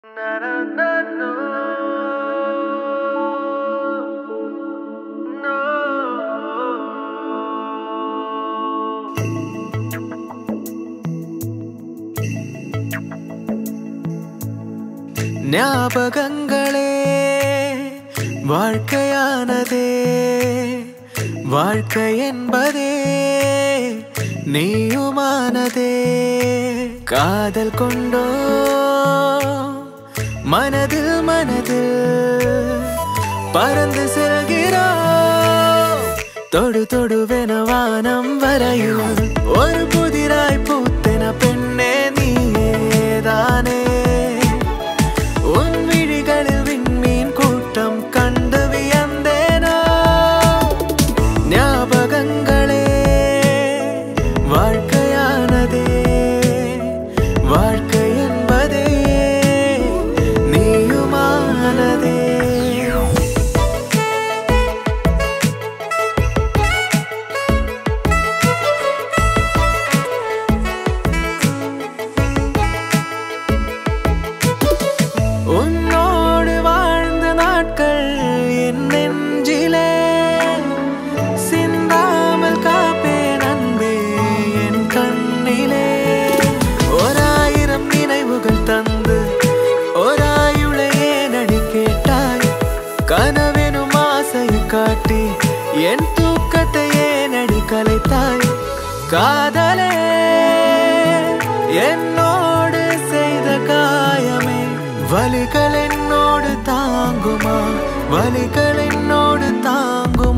ஞாபகங்களே வாழ்க்கையானதே வாழ்க்கை என்பதே நீயுமானதே காதல் கொண்டோ மனதில் மனதில் பறந்து செல்கிறோம் தொடு தொடுவென வானம் வரையும் ஒரு புதிராய் பூத்தென பெண்ணே நீயேதானே உன் விழிகளில் விண்மீன் கூட்டம் கண்டு வியந்தேனோ ஞாபகங்களே வாழ்க்கையானதே வாழ்க்கை என்பதே நீயுமானதே உன்னோடு வாழ்ந்த நாட்கள் என் நெஞ்சிலே சிந்தாமல் காப்பேன் அன்பே என் கண்ணிலே ஓராயிரம் நினைவுகள் தந்து ஓராயுளையே நடி கேட்டாய் கனவெனும் ஆசையை காட்டி என் தூக்கத்தையே நடி கலைத்தாய் காதலே என்னோடு செய்த காயமே வலிகள் என்னோடு தாங்குமா வலிகள் என்னோடு தாங்குமா